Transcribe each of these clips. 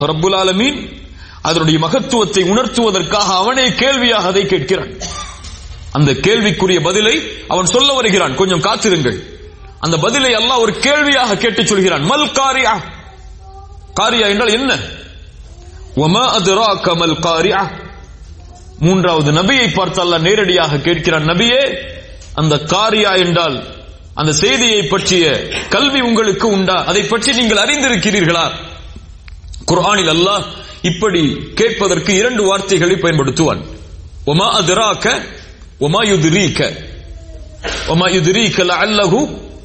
ரப்புல் ஆலமீன் அதனுடைய மகத்துவத்தை உணர்த்துவதற்காக அவனே கேள்வியாக அதை கேட்கிறான் அந்த கேள்விக்குரிய பதிலை அவன் சொல்ல வருகிறான் கொஞ்சம் காத்திருங்கள் அந்த பதிலை அல்லாஹ் ஒரு கேள்வியாக கேட்டு சொல்கிறான் மல் காரியா காரியா என்றால் என்ன ஒமா அதுராக மல் காரியா மூன்றாவது நபியை பார்த்து அல்லாஹ் நேரடியாக கேட்கிறான் நபியே அந்த காரியா என்றால் அந்த செய்தியை பற்றிய கல்வி உங்களுக்கு உண்டா அதை பற்றி நீங்கள் அறிந்திருக்கிறீர்களா குர்ஆனில் அல்லாஹ் இப்படி கேட்பதற்கு இரண்டு வார்த்தைகளை பயன்படுத்துவான் ஒமா அதுராக்க ஒமா யுதிரீக்க ஒமா யுதிரீக்க லஅல்லஹு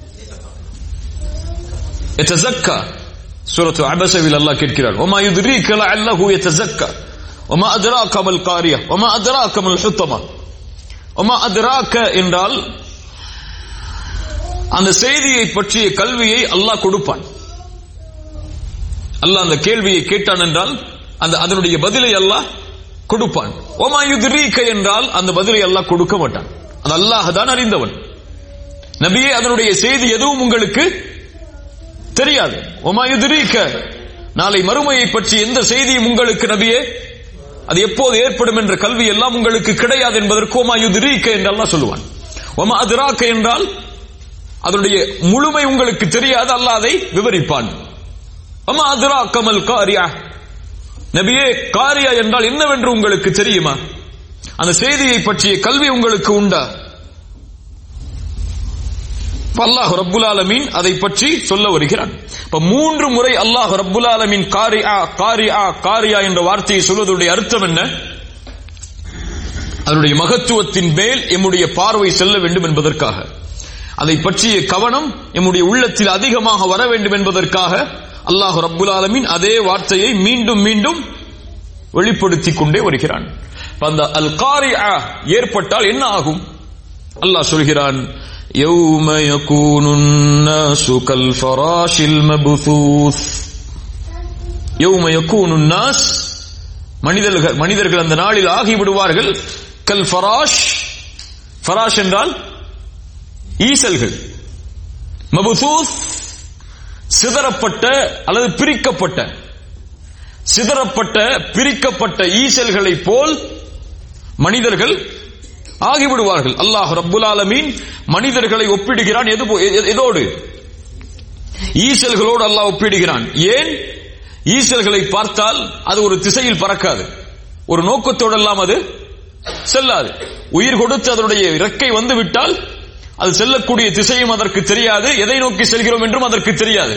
يتزكى سورة عبسة الله كيركران وما يدريك لعله يتزكى وما أدراك ما القارية وما أدراك ما الحطمة وما أدراك என்றால் அந்த செய்தியை பற்றிய கல்வியை அல்லாஹ் கொடுப்பான் அல்லாஹ் அந்த கேள்வியை கேட்டான் என்றால் அந்த அதனுடைய பதிலை அல்லாஹ் கொடுப்பான் ஒமா யுத்ரீக என்றால் அந்த பதிலை அல்லாஹ் கொடுக்க மாட்டான் அது அல்லாஹ் தான் அறிந்தவன் நபியே அதனுடைய செய்தி எதுவும் உங்களுக்கு தெரியாது ஒமா யுத்ரீக நாளை மறுமையை பற்றி எந்த செய்தியும் உங்களுக்கு நபியே அது எப்போது ஏற்படும் என்ற கல்வி எல்லாம் உங்களுக்கு கிடையாது என்பதற்கு ஒமா யுத்ரீக என்று அல்லாஹ் சொல்லுவான் ஒமா அதுராக்க என்றால் அதனுடைய முழுமை உங்களுக்கு தெரியாது அல்லாஹ் அதை விவரிப்பான் அம்மா அதுரா கமல் காரியா நபியே காரியா என்றால் என்னவென்று உங்களுக்கு தெரியுமா அந்த செய்தியை பற்றிய கல்வி உங்களுக்கு உண்டா அல்லாஹ் ரப்புல் ஆலமீன் அதை பற்றி சொல்ல வருகிறான் இப்ப மூன்று முறை அல்லாஹ் ரப்புல் ஆலமீன் காரியா காரியா காரியா என்ற வார்த்தையை சொல்வதனுடைய அர்த்தம் என்ன அதனுடைய மகத்துவத்தின் மேல் எம்முடைய பார்வை செல்ல வேண்டும் என்பதற்காக அதை பற்றிய கவனம் எம்முடைய உள்ளத்தில் அதிகமாக வர வேண்டும் என்பதற்காக அல்லாஹ் ரப்புல் ஆலமீன் அதே வார்த்தையை மீண்டும் மீண்டும் வெளிப்படுத்திக் கொண்டே வருகிறான் அந்த அல் காரியா ஏற்பட்டால் என்ன ஆகும் அல்லாஹ் சொல்கிறான் يوم يكون الناس كالفراش المبثوث يوم يكون الناس மனிதர்கள் மனிதர்கள் அந்த நாளில் ஆகிவிடுவார்கள் கல் ஃபராஷ் ஃபராஷ் என்றால் ஈசல்கள் மபுசூஸ் சிதறப்பட்ட அல்லது பிரிக்கப்பட்ட சிதறப்பட்ட பிரிக்கப்பட்ட ஈசல்களை போல் மனிதர்கள் ஆகிவிடுவார்கள் அல்லாஹ் ரப்புல் ஆலமீன் மனிதர்களை ஒப்பிடுகிறான் எது எதோடு ஈசல்களோடு அல்லாஹ் ஒப்பிடுகிறான் ஏன் ஈசல்களை பார்த்தால் அது ஒரு திசையில் பறக்காது ஒரு நோக்கத்தோடெல்லாம் அது செல்லாது உயிர் கொடுத்து அதனுடைய இறக்கை வந்து விட்டால் அது செல்லக்கூடிய திசையும் அதற்கு தெரியாது எதை நோக்கி செல்கிறோம் என்றும் அதற்கு தெரியாது